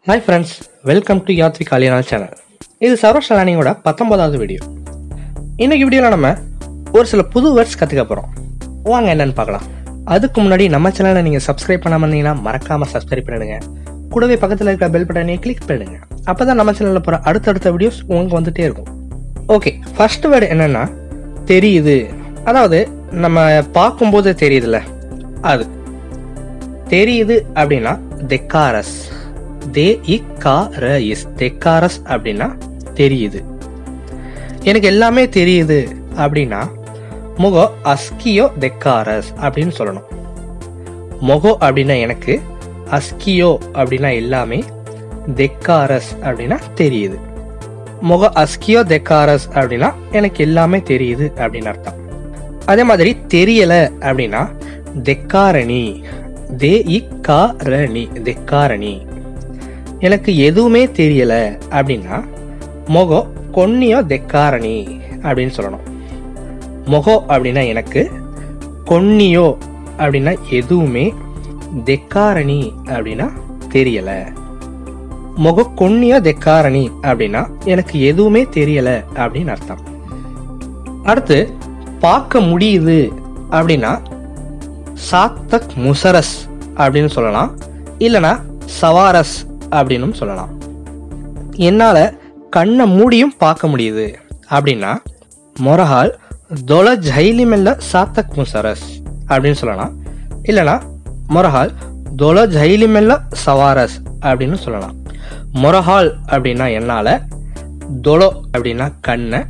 hi friends welcome to யாத்வி காலியனால் channel இது சரோஷ் லேர்னிங்கோட பத்தொன்பதாவது வீடியோ இன்னைக்கு வீடியோவில் நம்ம ஒரு சில புது வேர்ட்ஸ் கற்றுக்க போகிறோம் வாங்க என்னன்னு பார்க்கலாம் அதுக்கு முன்னாடி நம்ம சேனலை நீங்கள் சப்ஸ்கிரைப் பண்ணாம இருந்தீங்கன்னா மறக்காமல் சப்ஸ்கிரைப் பண்ணிடுங்க கூடவே பக்கத்தில் இருக்க பெல் பட்டனையும் கிளிக் பண்ணிடுங்க அப்போ தான் நம்ம சேனலில் போகிற அடுத்தடுத்த வீடியோஸ் உங்களுக்கு வந்துட்டே இருக்கும் ஓகே ஃபர்ஸ்ட் வேர்டு என்னன்னா தெரியுது அதாவது நம்ம பார்க்கும்போது தெரியுதுல்ல அது தெரியுது அப்படின்னா தெக்காரஸ் தே இக்கார இஸ் தெக்காரஸ் அப்படின்னா தெரியுது எனக்கு எல்லாமே தெரியுது அப்படின்னா முகோ அஸ்கியோ தெக்காரஸ் அப்படின்னு சொல்லணும் முகோ அப்படின்னா எனக்கு அஸ்கியோ அப்படின்னா எல்லாமே தெக்காரஸ் அப்படின்னா தெரியுது முக அஸ்கியோ தெக்காரஸ் அப்படின்னா எனக்கு எல்லாமே தெரியுது அப்படின்னு அர்த்தம் அதே மாதிரி தெரியல அப்படின்னா தெக்காரணி தே இக்காரணி தெக்காரணி எனக்கு எதுவுமே தெரியல அப்படின்னா மொகோ கொன்னியோ தெக்காரணி அப்படின்னு சொல்லணும் மொகோ அப்படின்னா எனக்கு கொன்னியோ அப்படின்னா எதுவுமே தெக்காரணி அப்படின்னா தெரியல மொக கொன்னியோ தெக்காரணி அப்படின்னா எனக்கு எதுவுமே தெரியல அப்படின்னு அர்த்தம் அடுத்து பார்க்க முடியுது அப்படின்னா சாத்தக் முசரஸ் அப்படின்னு சொல்லலாம் இல்லனா சவாரஸ் அப்படின்னு சொல்லலாம் என்னால் கண்ணை மூடியும் பார்க்க முடியுது அப்படின்னா மொரஹால் தொல ஜைலிமெல்ல சாத்தக் முசரஸ் அப்படின்னு சொல்லலாம் இல்லனா மொரஹால் தொல ஜைலிமெல்ல சவாரஸ் அப்படின்னு சொல்லலாம் மொரஹால் அப்படின்னா என்னால் தொலோ அப்படின்னா கண்ணை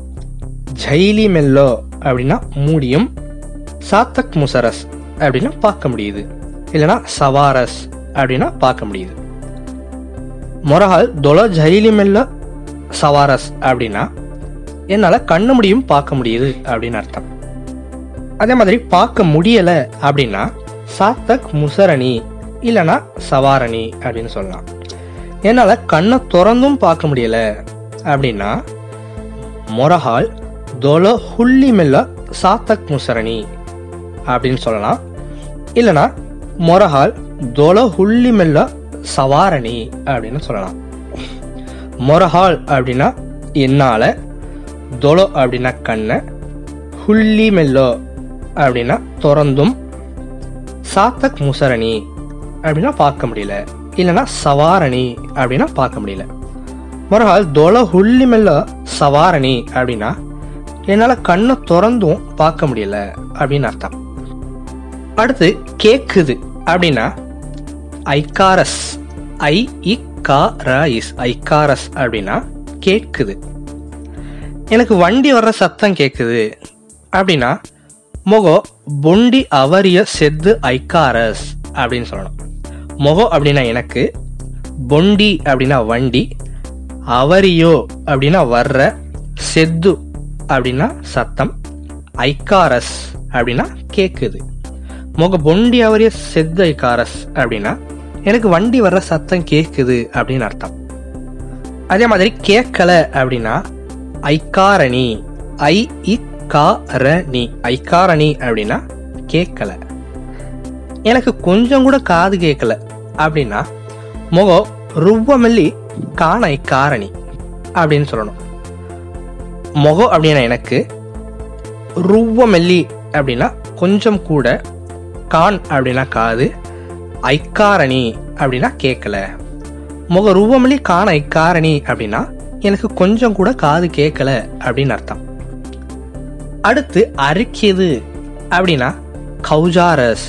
ஜைலி மெல்லோ அப்படின்னா மூடியும் சாத்தக் முசரஸ் அப்படின்னா பார்க்க முடியுது இல்லைனா சவாரஸ் அப்படின்னா பார்க்க முடியுது மொரஹால் தொல ஜைலி மெல்ல சவாரஸ் அப்படின்னா என்னால் கண்ணு முடியும் பார்க்க முடியுது அப்படின்னு அர்த்தம் அதே மாதிரி பார்க்க முடியல அப்படின்னா சாத்தக் முசரணி இல்லைனா சவாரணி அப்படின்னு சொல்லலாம் என்னால் கண்ணை திறந்தும் பார்க்க முடியல அப்படின்னா மொரஹால் தொல ஹுல்லி மெல்ல சாத்தக் முசரணி அப்படின்னு சொல்லலாம் இல்லைனா மொரஹால் தொல ஹுல்லி மெல்ல சவாரணி அப்படின்னு சொல்லலாம் மொரஹால் அப்படின்னா என்னால தொலோ அப்படின்னா கண்ணை ஹுல்லி மெல்லோ அப்படின்னா திறந்தும் சாத்தக் முசரணி அப்படின்னா பார்க்க முடியல இல்லைன்னா சவாரணி அப்படின்னா பார்க்க முடியல மறுநாள் தொல ஹுல்லி மெல்ல சவாரணி அப்படின்னா என்னால் கண்ணை திறந்தும் பார்க்க முடியல அப்படின்னு அர்த்தம் அடுத்து கேக்குது அப்படின்னா ஐகாரஸ் ஐ இஸ் ஐகாரஸ் அப்படின்னா கேட்குது எனக்கு வண்டி வர்ற சத்தம் கேட்குது அப்படின்னா மொகோ பொண்டி அவரிய செத்து ஐக்காரஸ் அப்படின்னு சொல்லணும் மொகோ அப்படின்னா எனக்கு பொண்டி அப்படின்னா வண்டி அவரியோ அப்படின்னா வர்ற செத்து அப்படின்னா சத்தம் ஐக்காரஸ் அப்படின்னா கேக்குது முக பொண்டி அவரிய செத்து ஐக்காரஸ் அப்படின்னா எனக்கு வண்டி வர்ற சத்தம் கேக்குது அப்படின்னு அர்த்தம் அதே மாதிரி கேட்கல அப்படின்னா ஐக்காரணி ஐ இக்காரணி ஐக்காரணி அப்படின்னா கேட்கல எனக்கு கொஞ்சம் கூட காது கேட்கல அப்படின்னா முகம் ருவமெல்லி காண ஐக்காரணி அப்படின்னு சொல்லணும் முகம் அப்படின்னா எனக்கு ருவமெல்லி அப்படின்னா கொஞ்சம் கூட கான் அப்படின்னா காது ஐக்காரணி அப்படின்னா கேட்கல முக ரூபமலி காண ஐக்காரணி அப்படின்னா எனக்கு கொஞ்சம் கூட காது கேட்கல அப்படின்னு அர்த்தம் அடுத்து அரிக்கியது அப்படின்னா கௌஜாரஸ்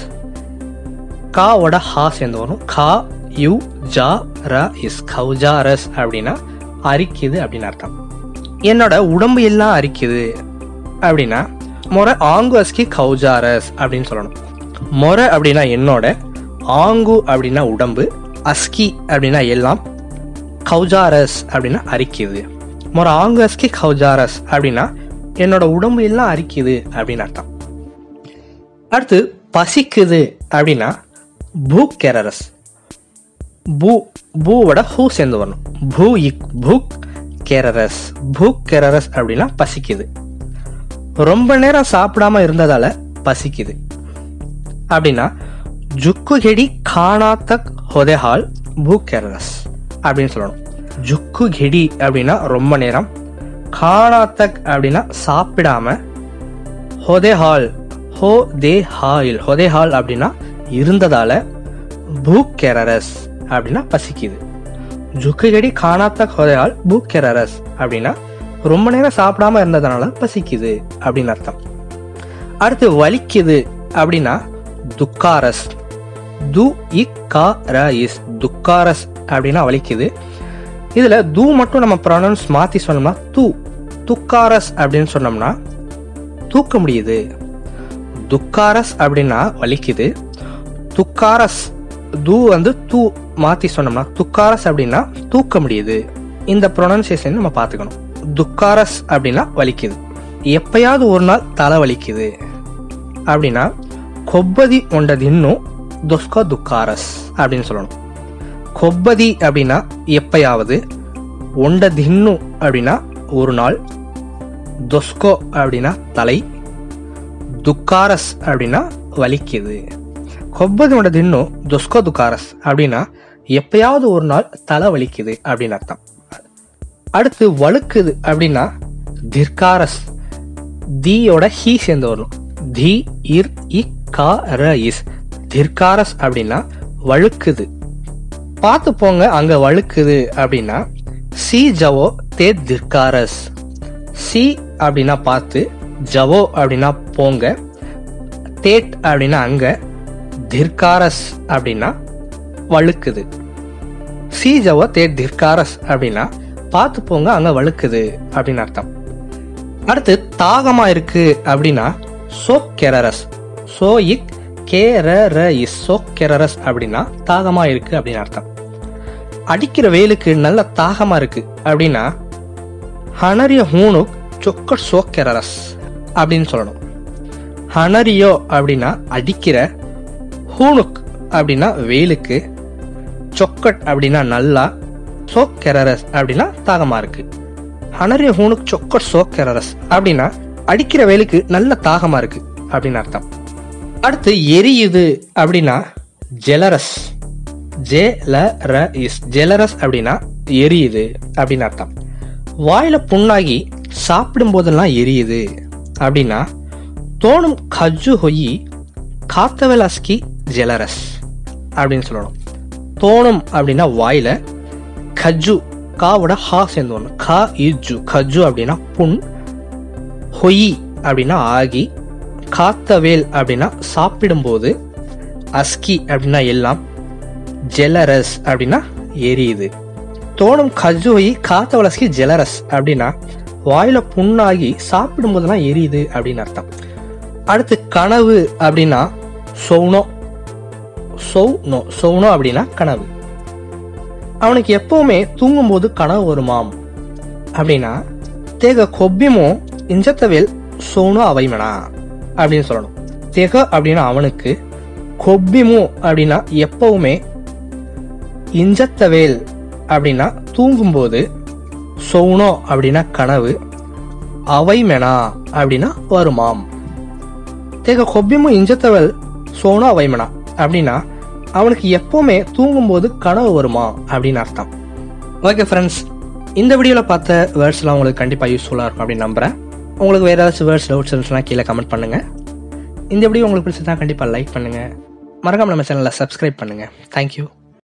காவோட ஹா சேர்ந்து வரும் கா யு ஜா ர இஸ் கௌஜாரஸ் அப்படின்னா அரிக்குது அப்படின்னு அர்த்தம் என்னோட உடம்பு எல்லாம் அரிக்குது அப்படின்னா மொரை ஆங்கு அஸ்கி கௌஜாரஸ் அப்படின்னு சொல்லணும் மொரை அப்படின்னா என்னோட ஆங்கு அப்படின்னா உடம்பு அஸ்கி அப்படின்னா எல்லாம் கௌஜாரஸ் அப்படின்னா அரிக்குது மொரை ஆங்கு அஸ்கி கௌஜாரஸ் அப்படின்னா என்னோட உடம்பு எல்லாம் அரிக்குது அப்படின்னு அர்த்தம் அடுத்து பசிக்குது அப்படின்னா பூக் கெரரஸ் பூ பூவோட ஹூ சேர்ந்து வரணும் பூ இக் பூக் கெரரஸ் பூக் கெரரஸ் அப்படின்னா பசிக்குது ரொம்ப நேரம் சாப்பிடாம இருந்ததால பசிக்குது அப்படின்னா ஜுக்கு ஹெடி காணாத்தக் ஹொதேஹால் பூக் கெரரஸ் அப்படின்னு சொல்லணும் ஜுக்கு கெடி அப்படின்னா ரொம்ப நேரம் காணாத்தக் அப்படின்னா சாப்பிடாம ஹொதே ஹால் ஹோ தே ஹாயில் ஹொதே ஹால் அப்படின்னா இருந்ததால பூக்கெரரஸ் அப்படின்னா பசிக்குது ஜுக்குகடி காணாத்தக் ஹொதே ஹால் பூக்கெரரஸ் அப்படின்னா ரொம்ப நேரம் சாப்பிடாம இருந்ததுனால பசிக்குது அப்படின்னு அர்த்தம் அடுத்து வலிக்குது அப்படின்னா துக்காரஸ் து இக்கா ர இஸ் துக்காரஸ் அப்படின்னா வலிக்குது இதுல து மட்டும் நம்ம ப்ரொனவுன்ஸ் மாத்தி சொன்னோம்னா து துக்காரஸ் அப்படின்னு சொன்னோம்னா தூக்க முடியுது துக்காரஸ் அப்படின்னா வலிக்குது துக்காரஸ் து வந்து தூ மாத்தி சொன்னோம்னா துக்காரஸ் அப்படின்னா தூக்க முடியுது இந்த ப்ரொனன்சியேஷன் நம்ம பார்த்துக்கணும் துக்காரஸ் அப்படின்னா வலிக்குது எப்பயாவது ஒரு நாள் தலை வலிக்குது அப்படின்னா கொப்பதி உண்டது இன்னும் துஸ்கோ துக்காரஸ் அப்படின்னு சொல்லணும் கொப்பதி அப்படின்னா எப்பயாவது ஒண்டதின்னு அப்படின்னா ஒரு நாள் தொஸ்கோ அப்படின்னா தலை துக்காரஸ் அப்படின்னா வலிக்குது கொப்பதி உண்டதின்னு தொஸ்கோ துக்காரஸ் அப்படின்னா எப்பயாவது ஒரு நாள் தலை வலிக்குது அப்படின்னு அர்த்தம் அடுத்து வழுக்குது அப்படின்னா திர்காரஸ் தீயோட ஹீ சேர்ந்து வரணும் தி இர் இ கா ர இஸ் திர்காரஸ் அப்படின்னா வழுக்குது பார்த்து போங்க அங்க வழுக்குது அப்படின்னா சி ஜவோ தே திர்காரஸ் சி அப்படின்னா பார்த்து ஜவோ அப்படின்னா போங்க தேட் அப்படின்னா அங்க திர்காரஸ் அப்படின்னா வழுக்குது சி ஜவோ தே திர்காரஸ் அப்படின்னா பார்த்து போங்க அங்க வழுக்குது அப்படின்னு அர்த்தம் அடுத்து தாகமா இருக்கு அப்படின்னா சோக்கெரரஸ் சோ இக் கேர இஸ் சோக்கெரரஸ் அப்படின்னா தாகமா இருக்கு அப்படின்னு அர்த்தம் அடிக்கிற வெயிலுக்கு நல்ல தாகமா இருக்கு அப்படின்னா ஹனரிய ஹூனுக் சொக்கட் சோக்கெரரஸ் அப்படின்னு சொல்லணும் ஹனரியோ அப்படின்னா அடிக்கிற ஹூனுக் அப்படின்னா வெயிலுக்கு சொக்கட் அப்படின்னா நல்லா சோக்கெரரஸ் அப்படின்னா தாகமா இருக்கு ஹனரிய ஹூனுக் சொக்கட் சோக்கெரரஸ் அப்படின்னா அடிக்கிற வெயிலுக்கு நல்ல தாகமா இருக்கு அப்படின்னு அர்த்தம் அடுத்து எரியுது அப்படின்னா ஜெலரஸ் ஜே ல ர இஸ் ஜெலரஸ் அப்படின்னா எரியுது அப்படின்னு அர்த்தம் வாயில புண்ணாகி சாப்பிடும் போதெல்லாம் எரியுது அப்படின்னா தோணும் கஜு ஹொயி காத்தவெலாஸ்கி ஜெலரஸ் அப்படின்னு சொல்லணும் தோணும் அப்படின்னா வாயில கஜு காவோட ஹா சேர்ந்து வரணும் கா இஜு கஜு அப்படின்னா புண் ஹொயி அப்படின்னா ஆகி காத்தவேல் அப்படின்னா சாப்பிடும்போது அஸ்கி அப்படின்னா எல்லாம் ஜெலரஸ் அப்படின்னா எரியுது தோணும் கஜுவை காத்த வளஸ்கி ஜெலரஸ் அப்படின்னா வாயில புண்ணாகி சாப்பிடும் போதெல்லாம் எரியுது அப்படின்னு அர்த்தம் அடுத்து கனவு அப்படின்னா சௌனோ சௌனோ சௌனோ அப்படின்னா கனவு அவனுக்கு எப்பவுமே தூங்கும்போது கனவு வருமாம் அப்படின்னா தேக கொப்பிமோ இஞ்சத்தவேல் சோனோ அவைமனா அப்படின்னு சொல்லணும் தெக அப்படின்னா அவனுக்கு கொப்பிமு அப்படின்னா எப்பவுமே இஞ்சத்தவேல் அப்படின்னா தூங்கும்போது சௌனோ அப்படின்னா கனவு அவைமெனா அப்படின்னா வருமாம் தேக கொப்பிமு இஞ்சத்தவல் சோனோ அவைமெனா அப்படின்னா அவனுக்கு எப்பவுமே தூங்கும்போது கனவு வருமா அப்படின்னு அர்த்தம் ஓகே ஃப்ரெண்ட்ஸ் இந்த வீடியோவில் பார்த்த வேர்ட்ஸ்லாம் உங்களுக்கு கண்டிப்பாக யூஸ்ஃபுல்லாக இருக்கும் அப்படின்னு நம்புறேன் உங்களுக்கு வேறு ஏதாச்சும் வேர்ட்ஸ் டவுட்ஸ் இருந்துச்சுன்னா கீழே கமெண்ட் பண்ணுங்கள் இந்த வீடியோ உங்களுக்கு பிடிச்சதா கண்டிப்பாக லைக் பண்ணுங்கள் மறக்காம நம்ம சேனலை சப்ஸ்கிரைப் பண்ணுங்கள் தேங்க்யூ